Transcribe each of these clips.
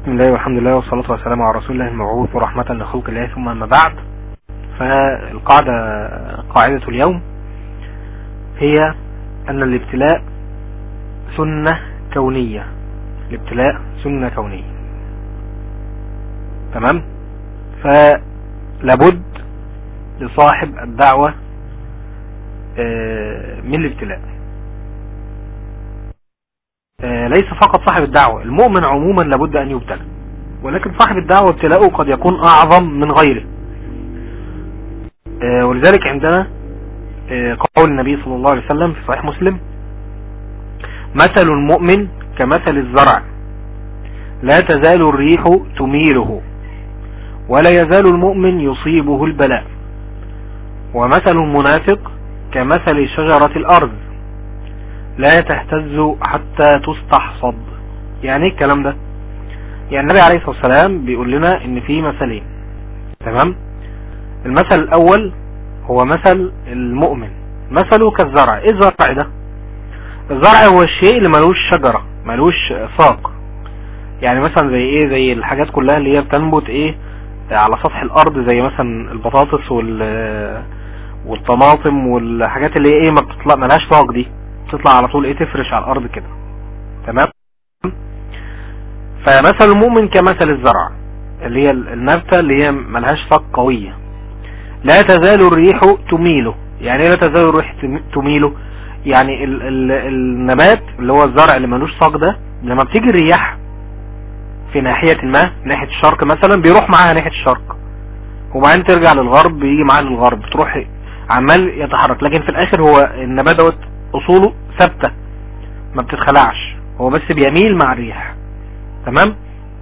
بسم الله والحمد لله والصلاة والسلام على رسول الله المبعوث ورحمة لخلق الله ثم أما بعد فالقاعدة قاعدة اليوم هي أن الابتلاء سنة كونية الابتلاء سنة كونية تمام فلابد لصاحب الدعوة آه، من الابتلاء آه، ليس فقط صاحب الدعوة المؤمن عموما لابد أن يبتلى ولكن صاحب الدعوة ابتلاؤه قد يكون أعظم من غيره آه، ولذلك عندنا قول النبي صلى الله عليه وسلم في صحيح مسلم مثل المؤمن كمثل الزرع لا تزال الريح تميله ولا يزال المؤمن يصيبه البلاء ومثل المنافق كمثل شجرة الأرض لا تهتز حتى تستحصد يعني ايه الكلام ده يعني النبي عليه الصلاة والسلام بيقول لنا ان في مثلين تمام المثل الاول هو مثل المؤمن مثله كالزرع ايه الزرع ده الزرع هو الشيء اللي ملوش شجرة ملوش ساق يعني مثلا زي ايه زي الحاجات كلها اللي هي بتنبت ايه على سطح الارض زي مثلا البطاطس وال والطماطم والحاجات اللي هي ايه ما بتطلع ملهاش ساق دي تطلع على طول ايه تفرش على الارض كده تمام فمثل المؤمن كمثل الزرع اللي هي النبتة اللي هي ملهاش ساق قوية لا تزال الريح تميله يعني ايه لا تزال الريح تميله يعني ال ال النبات اللي هو الزرع اللي ملوش ساق ده لما بتيجي الرياح في ناحية ما ناحية الشرق مثلا بيروح معاها ناحية الشرق وبعدين ترجع للغرب يجي معاها للغرب تروح عمال يتحرك لكن في الاخر هو النبات دوت اصوله ثابتة ما بتتخلعش هو بس بيميل مع الريح تمام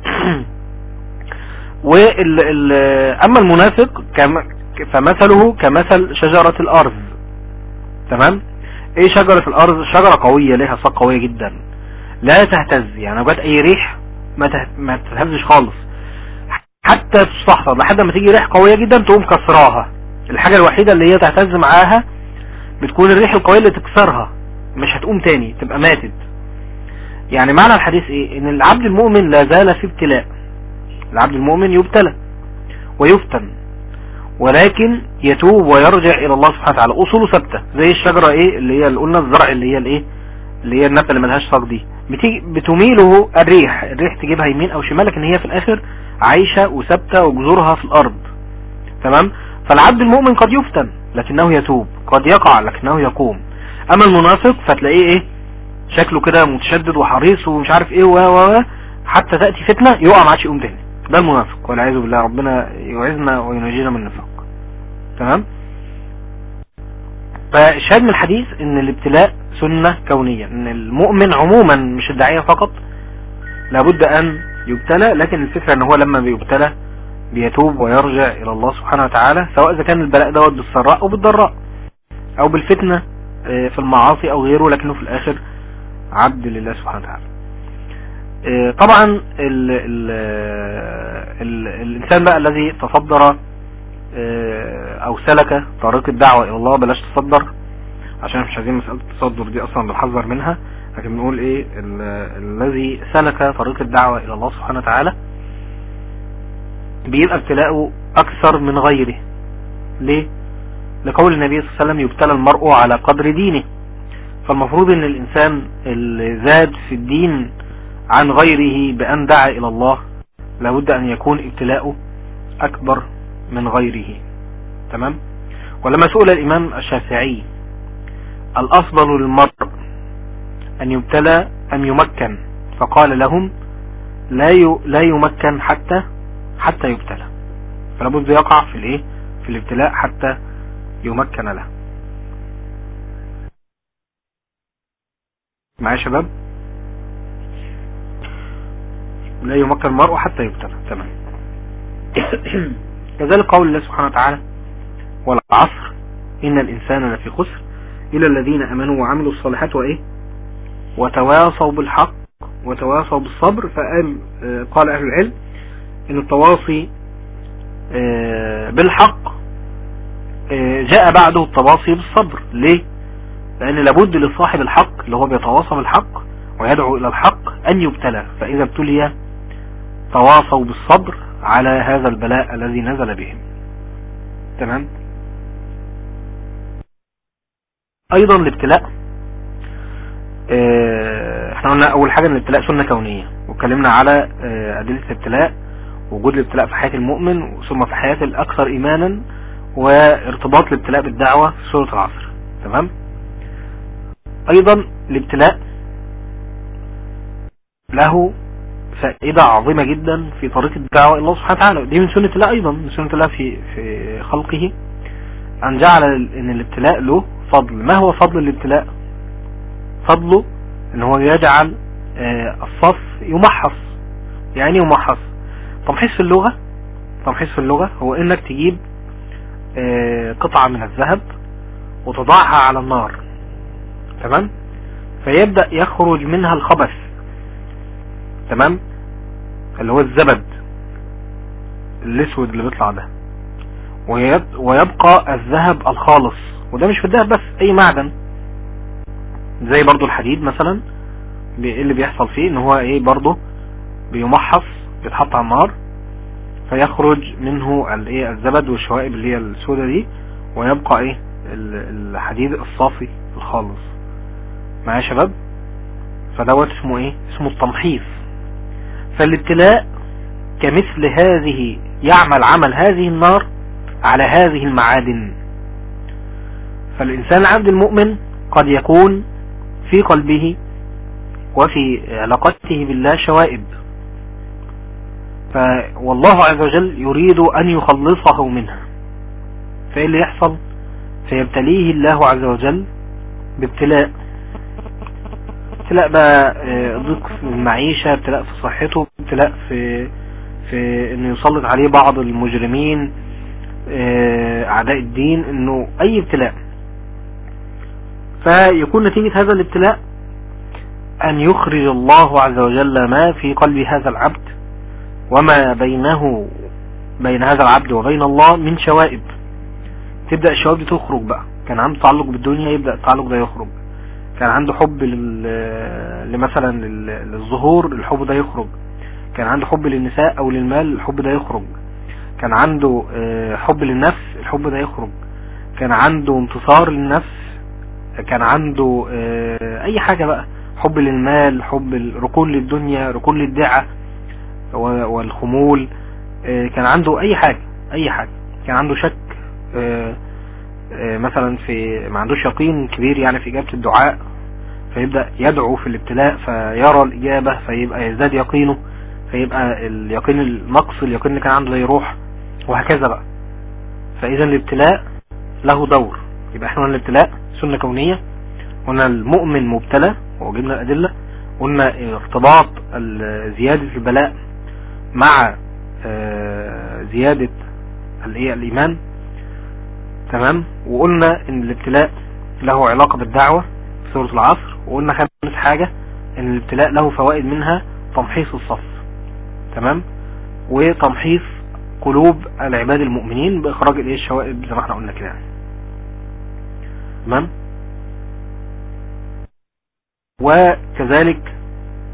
وال ال اما المنافق فمثله كمثل شجرة الارض تمام ايه شجرة الارض شجرة قوية لها ساق قوية جدا لا تهتز يعني لو جت اي ريح ما ما تهتزش خالص حتى تستحضر لحد ما تيجي ريح قوية جدا تقوم كسراها الحاجة الوحيدة اللي هي تهتز معاها بتكون الريح القوية اللي تكسرها مش هتقوم تاني تبقى ماتت يعني معنى الحديث ايه ان العبد المؤمن لا زال في ابتلاء العبد المؤمن يبتلى ويفتن ولكن يتوب ويرجع الى الله سبحانه وتعالى اصوله ثابته زي الشجره ايه اللي هي اللي قلنا الزرع اللي هي الايه اللي هي النبته اللي ملهاش ساق دي بتيجي بتميله الريح الريح تجيبها يمين او شمال لكن هي في الاخر عايشه وثابته وجذورها في الارض تمام فالعبد المؤمن قد يفتن لكنه يتوب قد يقع لكنه يقوم اما المنافق فتلاقيه ايه شكله كده متشدد وحريص ومش عارف ايه و و حتى تأتي فتنة يقع ما عادش يقوم تاني ده المنافق والعياذ بالله ربنا يعزنا وينجينا من النفاق تمام فالشاهد من الحديث ان الابتلاء سنة كونية ان المؤمن عموما مش الداعية فقط لابد ان يبتلى لكن الفكرة ان هو لما بيبتلى بيتوب ويرجع الى الله سبحانه وتعالى سواء اذا كان البلاء دوت بالسراء او بالضراء او بالفتنة في المعاصي او غيره لكنه في الاخر عبد لله سبحانه وتعالى طبعا ال ال ال الانسان بقى الذي تصدر او سلك طريق الدعوة الى الله بلاش تصدر عشان مش عايزين مسألة التصدر دي اصلا بنحذر منها لكن بنقول ايه الذي سلك طريق الدعوة الى الله سبحانه وتعالى بيبقى ابتلاءه اكثر من غيره ليه لقول النبي صلى الله عليه وسلم يبتلى المرء على قدر دينه فالمفروض ان الانسان اللي زاد في الدين عن غيره بان دعا الى الله لابد ان يكون ابتلاؤه اكبر من غيره تمام ولما سئل الامام الشافعي الافضل للمرء ان يبتلى ام يمكن فقال لهم لا لا يمكن حتى حتى يبتلى فلابد يقع في الايه في الابتلاء حتى يمكن له معايا يا شباب لا يمكن المرء حتى يبتلى تمام كذلك قول الله سبحانه وتعالى والعصر إن الإنسان لفي خسر إلى الذين أمنوا وعملوا الصالحات وإيه وتواصوا بالحق وتواصوا بالصبر فقال قال أهل العلم إن التواصي بالحق جاء بعده التواصي بالصبر ليه لأن لابد لصاحب الحق اللي هو بيتواصى بالحق ويدعو إلى الحق أن يبتلى فإذا ابتلي تواصوا بالصبر على هذا البلاء الذي نزل بهم تمام ايضا الابتلاء اه احنا قلنا اول حاجة ان الابتلاء سنة كونية واتكلمنا على اه ادلة الابتلاء وجود الابتلاء في حياة المؤمن ثم في حياة الاكثر ايمانا وارتباط الابتلاء بالدعوة في سورة العصر تمام ايضا الابتلاء له فائدة عظيمة جدا في طريق الدعوة إلى الله سبحانه وتعالى دي من سنة الله أيضا من سنة الله في, في خلقه أن جعل أن الابتلاء له فضل ما هو فضل الابتلاء فضله أن هو يجعل الصف يمحص يعني يمحص تمحيص في اللغة تمحيص في اللغة هو انك تجيب قطعة من الذهب وتضعها على النار تمام فيبدأ يخرج منها الخبث تمام اللي هو الزبد الاسود اللي بيطلع ده ويبقى الذهب الخالص وده مش في الذهب بس اي معدن زي برضو الحديد مثلا اللي بيحصل فيه ان هو ايه برضو بيمحص بيتحط على النار فيخرج منه الايه الزبد والشوائب اللي هي السودة دي ويبقى ايه الحديد الصافي الخالص معايا يا شباب فدوت اسمه ايه اسمه التمحيص فالابتلاء كمثل هذه يعمل عمل هذه النار على هذه المعادن فالإنسان العبد المؤمن قد يكون في قلبه وفي علاقته بالله شوائب والله عز وجل يريد أن يخلصه منها فإيه اللي يحصل فيبتليه الله عز وجل بابتلاء ابتلاء بقى ضيق في المعيشة ابتلاء في صحته ابتلاء في في انه يسلط عليه بعض المجرمين اعداء الدين انه اي ابتلاء فيكون نتيجة هذا الابتلاء ان يخرج الله عز وجل ما في قلب هذا العبد وما بينه بين هذا العبد وبين الله من شوائب تبدأ الشوائب دي تخرج بقى كان عنده تعلق بالدنيا يبدأ التعلق ده يخرج كان عنده حب لمثلا للظهور الحب ده يخرج كان عنده حب للنساء او للمال الحب ده يخرج كان عنده حب للنفس الحب ده يخرج كان عنده انتصار للنفس كان عنده اي حاجة بقى حب للمال حب ركون للدنيا ركون للدعة والخمول كان عنده اي حاجة اي حاجة كان عنده شك مثلا في ما عندوش يقين كبير يعني في اجابة الدعاء فيبدأ يدعو في الابتلاء فيرى الاجابة فيبقى يزداد يقينه فيبقى اليقين النقص اليقين اللي كان عنده ده يروح وهكذا بقى فاذا الابتلاء له دور يبقى احنا قلنا الابتلاء سنة كونية قلنا المؤمن مبتلى وجبنا الادلة قلنا ارتباط زيادة البلاء مع زيادة الايمان تمام وقلنا ان الابتلاء له علاقة بالدعوة في سورة العصر وقلنا خامس حاجة ان الابتلاء له فوائد منها تمحيص الصف تمام وتمحيص قلوب العباد المؤمنين باخراج الايه الشوائب زي ما احنا قلنا كده يعني تمام وكذلك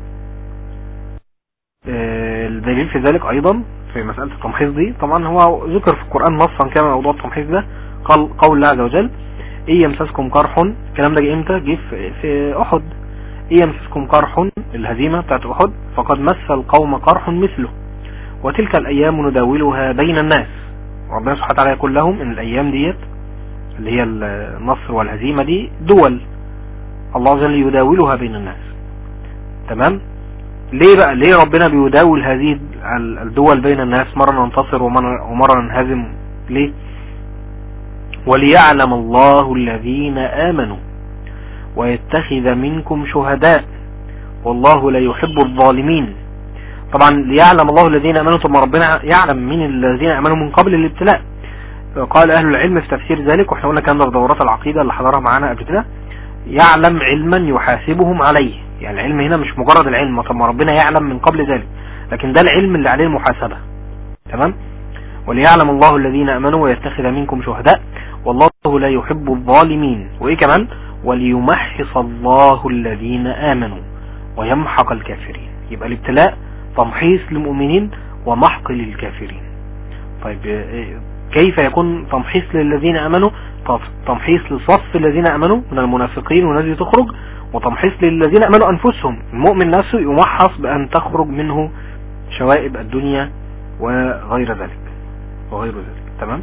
الدليل في ذلك ايضا في مسألة التمحيص دي طبعا هو ذكر في القرآن نصا كما موضوع التمحيص ده قال قول الله عز وجل إن يمسسكم قرح الكلام ده جه امتى جه في أحد إن يمسسكم قرح الهزيمة بتاعت أحد فقد مس القوم قرح مثله وتلك الأيام نداولها بين الناس ربنا سبحانه وتعالى يقول لهم إن الأيام ديت اللي هي النصر والهزيمة دي دول الله عز وجل يداولها بين الناس تمام ليه بقى ليه ربنا بيداول هذه الدول بين الناس مرة ننتصر ومرة ننهزم ليه وليعلم الله الذين آمنوا ويتخذ منكم شهداء والله لا يحب الظالمين طبعا ليعلم الله الذين آمنوا ثم ربنا يعلم من الذين آمنوا من قبل الابتلاء قال أهل العلم في تفسير ذلك واحنا قلنا كان ده في دورات العقيدة اللي حضرها معانا قبل كده يعلم علما يحاسبهم عليه يعني العلم هنا مش مجرد العلم طب ما ربنا يعلم من قبل ذلك لكن ده العلم اللي عليه المحاسبة تمام وليعلم الله الذين امنوا ويتخذ منكم شهداء والله لا يحب الظالمين وايه كمان وليمحص الله الذين امنوا ويمحق الكافرين يبقى الابتلاء تمحيص للمؤمنين ومحق للكافرين طيب كيف يكون تمحيص للذين امنوا تمحيص لصف الذين امنوا من المنافقين والناس تخرج وتمحيص للذين امنوا انفسهم المؤمن نفسه يمحص بان تخرج منه شوائب الدنيا وغير ذلك وغير ذلك تمام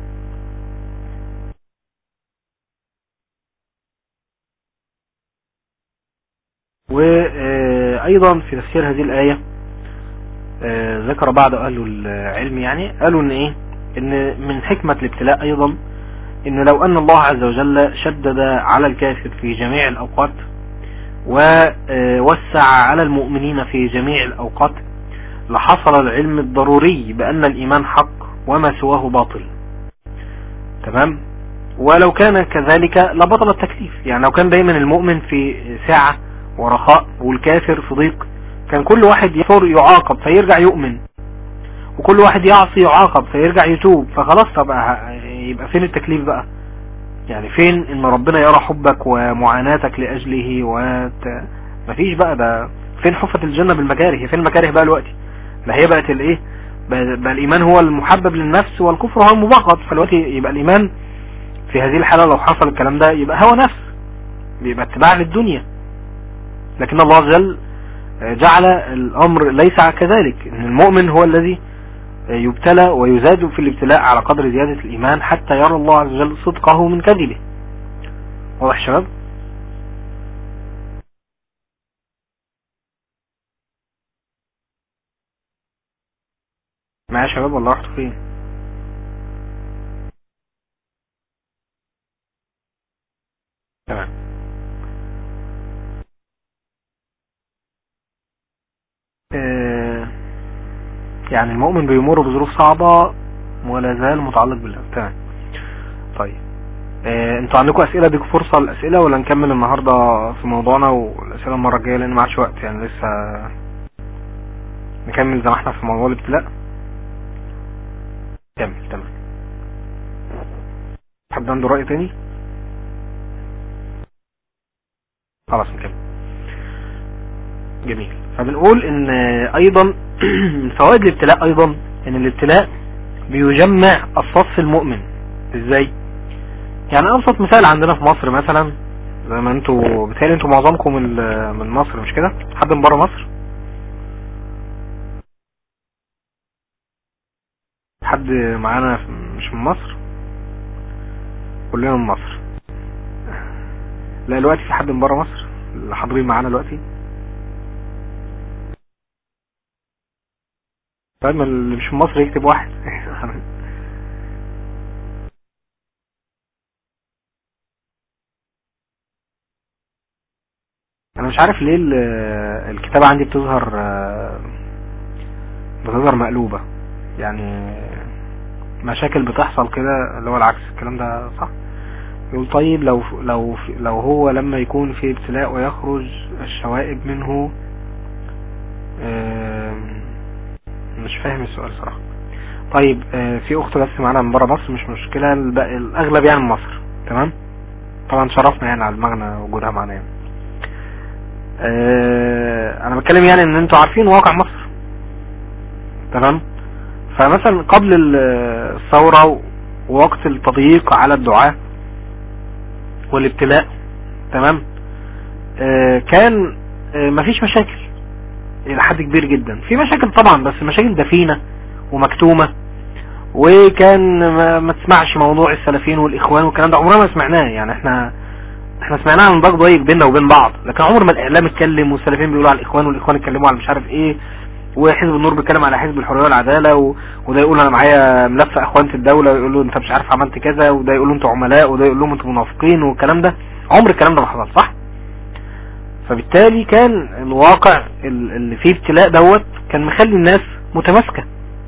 وأيضا في تفسير هذه الآية آه، ذكر بعض أهل العلم يعني قالوا ان ايه ان من حكمة الابتلاء ايضا ان لو ان الله عز وجل شدد على الكافر في جميع الاوقات ووسع على المؤمنين في جميع الاوقات لحصل العلم الضروري بان الايمان حق وما سواه باطل تمام ولو كان كذلك لبطل التكليف يعني لو كان دايما المؤمن في ساعة ورخاء والكافر في ضيق كان كل واحد يثور يعاقب فيرجع يؤمن وكل واحد يعصي يعاقب فيرجع يتوب فخلاص طب يبقى فين التكليف بقى يعني فين ان ربنا يرى حبك ومعاناتك لاجله وت... مفيش بقى ده فين حفة الجنة بالمكاره فين المكاره بقى الوقت ما هي بقت الايه بقى الايمان هو المحبب للنفس والكفر هو المبغض فالوقت يبقى الايمان في هذه الحالة لو حصل الكلام ده يبقى هو نفس بيبقى اتباع للدنيا لكن الله عز وجل جعل الامر ليس كذلك ان المؤمن هو الذي يبتلى ويزاد في الابتلاء على قدر زيادة الإيمان حتى يرى الله عز وجل صدقه من كذبه واضح شباب معايا شباب والله رحتوا فين تمام آه يعني المؤمن بيمر بظروف صعبة ولا زال متعلق بالله تمام طيب آه انتوا عندكم اسئلة ديكوا فرصة الاسئلة ولا نكمل النهاردة في موضوعنا والاسئلة المرة الجاية لان ما عادش وقت يعني لسه نكمل زي ما احنا في موضوع الابتلاء كمل تمام حد عنده رأي تاني خلاص نكمل جميل فبنقول ان ايضا من فوائد الابتلاء ايضا ان الابتلاء بيجمع الصف المؤمن ازاي يعني ابسط مثال عندنا في مصر مثلا زي ما انتوا بتهيألي انتوا معظمكم من مصر مش كده حد من بره مصر حد معانا مش من مصر كلنا من مصر لا دلوقتي في حد من بره مصر اللي حاضرين معانا دلوقتي طيب اللي مش في مصر يكتب واحد انا مش عارف ليه الكتابة عندي بتظهر بتظهر مقلوبة يعني مشاكل بتحصل كده اللي هو العكس الكلام ده صح يقول طيب لو لو لو هو لما يكون في ابتلاء ويخرج الشوائب منه مش فاهم السؤال صراحة طيب في اخت بس معانا من بره مصر مش مشكلة الاغلب يعني من مصر تمام طبعا شرفنا يعني على دماغنا وجودها معانا يعني انا بتكلم يعني ان انتوا عارفين واقع مصر تمام فمثلا قبل الثورة ووقت التضييق على الدعاء والابتلاء تمام كان مفيش مشاكل الى حد كبير جدا في مشاكل طبعا بس مشاكل دفينة ومكتومة وكان ما تسمعش موضوع السلفيين والاخوان والكلام ده عمرنا ما سمعناه يعني احنا احنا سمعناه عن ضغط ضيق بيننا وبين بعض لكن عمر ما الاعلام اتكلم والسلفيين بيقولوا على الاخوان والاخوان اتكلموا على مش عارف ايه وحزب النور بيتكلم على حزب الحريه والعداله و... وده يقول انا معايا ملف اخوانة الدوله ويقول له انت مش عارف عملت كذا وده يقول له انتوا عملاء وده يقول لهم انتوا منافقين والكلام ده عمر الكلام ده ما حصل صح فبالتالي كان الواقع اللي فيه ابتلاء دوت كان مخلي الناس متماسكة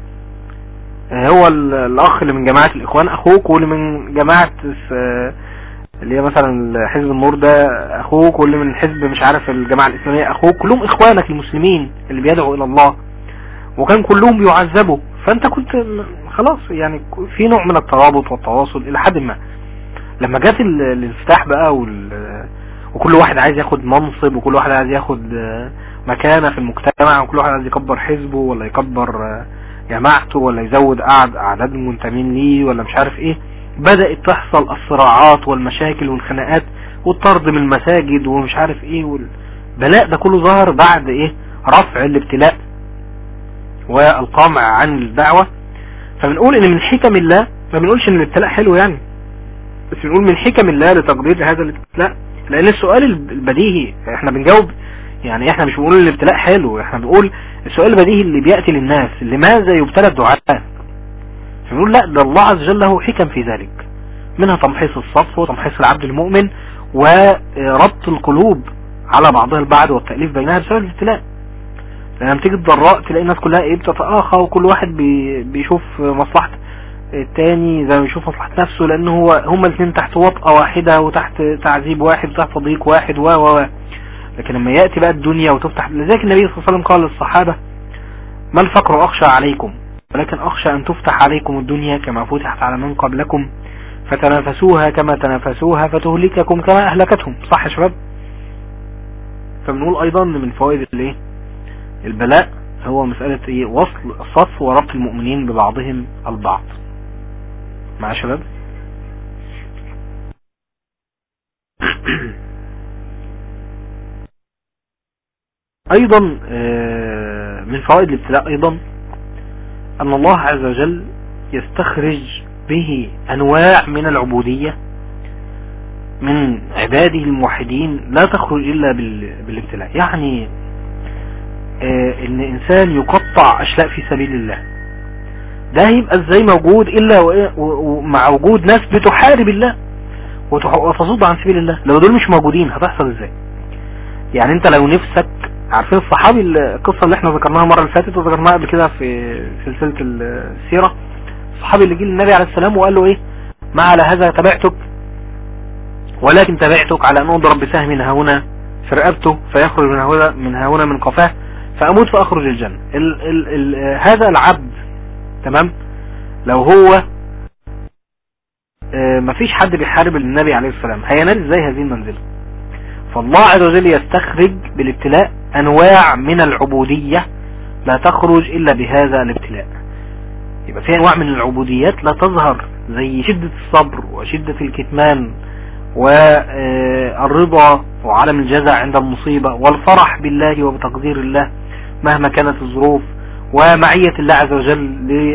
هو الاخ اللي من جماعة الاخوان اخوك واللي من جماعة اللي هي مثلا حزب النور ده اخوك واللي من حزب مش عارف الجماعة الاسلامية اخوك كلهم اخوانك المسلمين اللي بيدعوا الى الله وكان كلهم بيعذبوا فانت كنت خلاص يعني في نوع من الترابط والتواصل الى حد ما لما جت الانفتاح بقى وال وكل واحد عايز ياخد منصب وكل واحد عايز ياخد مكانة في المجتمع وكل واحد عايز يكبر حزبه ولا يكبر جماعته ولا يزود قعد اعداد المنتمين ليه ولا مش عارف ايه بدأت تحصل الصراعات والمشاكل والخناقات والطرد من المساجد ومش عارف ايه والبلاء ده كله ظهر بعد ايه رفع الابتلاء والقمع عن الدعوة فبنقول ان من حكم الله ما بنقولش ان الابتلاء حلو يعني بس بنقول من حكم الله لتقدير هذا الابتلاء لان السؤال البديهي احنا بنجاوب يعني احنا مش بنقول الابتلاء حلو احنا بنقول السؤال البديهي اللي بيأتي للناس لماذا يبتلى الدعاء فنقول لا ده الله عز وجل له حكم في ذلك منها تمحيص الصف وتمحيص العبد المؤمن وربط القلوب على بعضها البعض والتأليف بينها بسبب الابتلاء لما تيجي الضراء تلاقي الناس كلها ايه بتتآخى وكل واحد بي بيشوف مصلحة التاني زي ما بيشوف مصلحة نفسه لان هو هما الاثنين تحت وطأة واحدة وتحت تعذيب واحد وتحت ضيق واحد و و لكن لما يأتي بقى الدنيا وتفتح لذلك النبي صلى الله عليه وسلم قال للصحابة ما الفقر أخشى عليكم ولكن أخشى أن تفتح عليكم الدنيا كما فتحت على من قبلكم فتنافسوها كما تنافسوها فتهلككم كما أهلكتهم صح يا شباب فبنقول أيضا من فوائد الايه البلاء هو مسألة ايه وصل الصف وربط المؤمنين ببعضهم البعض مع شباب ايضا آه، من فوائد الابتلاء ايضا ان الله عز وجل يستخرج به انواع من العبودية من عباده الموحدين لا تخرج الا بالابتلاء يعني آه، ان انسان يقطع اشلاء في سبيل الله ده هيبقى ازاي موجود الا ومع وجود ناس بتحارب الله وتصد عن سبيل الله لو دول مش موجودين هتحصل ازاي يعني انت لو نفسك عارفين الصحابي القصة اللي احنا ذكرناها المرة اللي فاتت وذكرناها قبل كده في سلسلة السيرة الصحابي اللي جه للنبي عليه السلام وقال له ايه ما على هذا تبعتك ولكن تبعتك على ان اضرب بسهم هنا في رقبته فيخرج من هنا من هنا من قفاه فاموت فاخرج الجنة ال ال ال هذا العبد تمام لو هو اه مفيش حد بيحارب النبي عليه السلام هينال ازاي هذه المنزلة فالله عز وجل يستخرج بالابتلاء انواع من العبودية لا تخرج الا بهذا الابتلاء يبقى في انواع من العبوديات لا تظهر زي شدة الصبر وشدة الكتمان والرضا وعلم الجزع عند المصيبة والفرح بالله وبتقدير الله مهما كانت الظروف ومعية الله عز وجل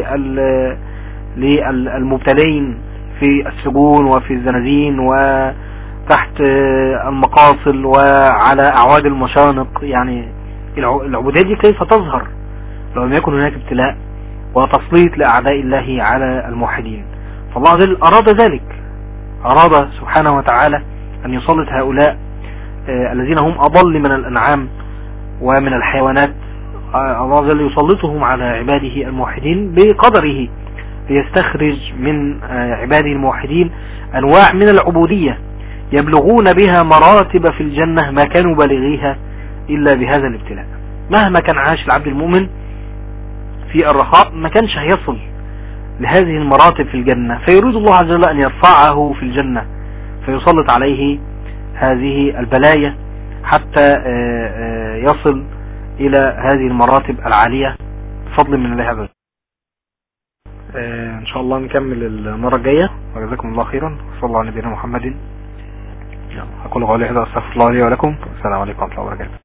للمبتلين في السجون وفي الزنازين وتحت المقاصل وعلى أعواد المشانق يعني العبودية دي كيف تظهر لو لم يكن هناك ابتلاء وتسليط لأعداء الله على الموحدين فالله عز وجل أراد ذلك أراد سبحانه وتعالى أن يسلط هؤلاء الذين هم أضل من الأنعام ومن الحيوانات الله عز وجل يسلطهم على عباده الموحدين بقدره ليستخرج من عباده الموحدين أنواع من العبودية يبلغون بها مراتب في الجنة ما كانوا بالغيها إلا بهذا الابتلاء مهما كان عاش العبد المؤمن في الرخاء ما كانش هيصل لهذه المراتب في الجنة فيريد الله عز وجل أن يرفعه في الجنة فيسلط عليه هذه البلايا حتى يصل إلى هذه المراتب العالية بفضل من الله عز وجل إن شاء الله نكمل المرة الجاية وجزاكم الله خيرا صلى الله على نبينا محمد أقول قولي هذا أستغفر الله لي ولكم السلام عليكم ورحمة الله وبركاته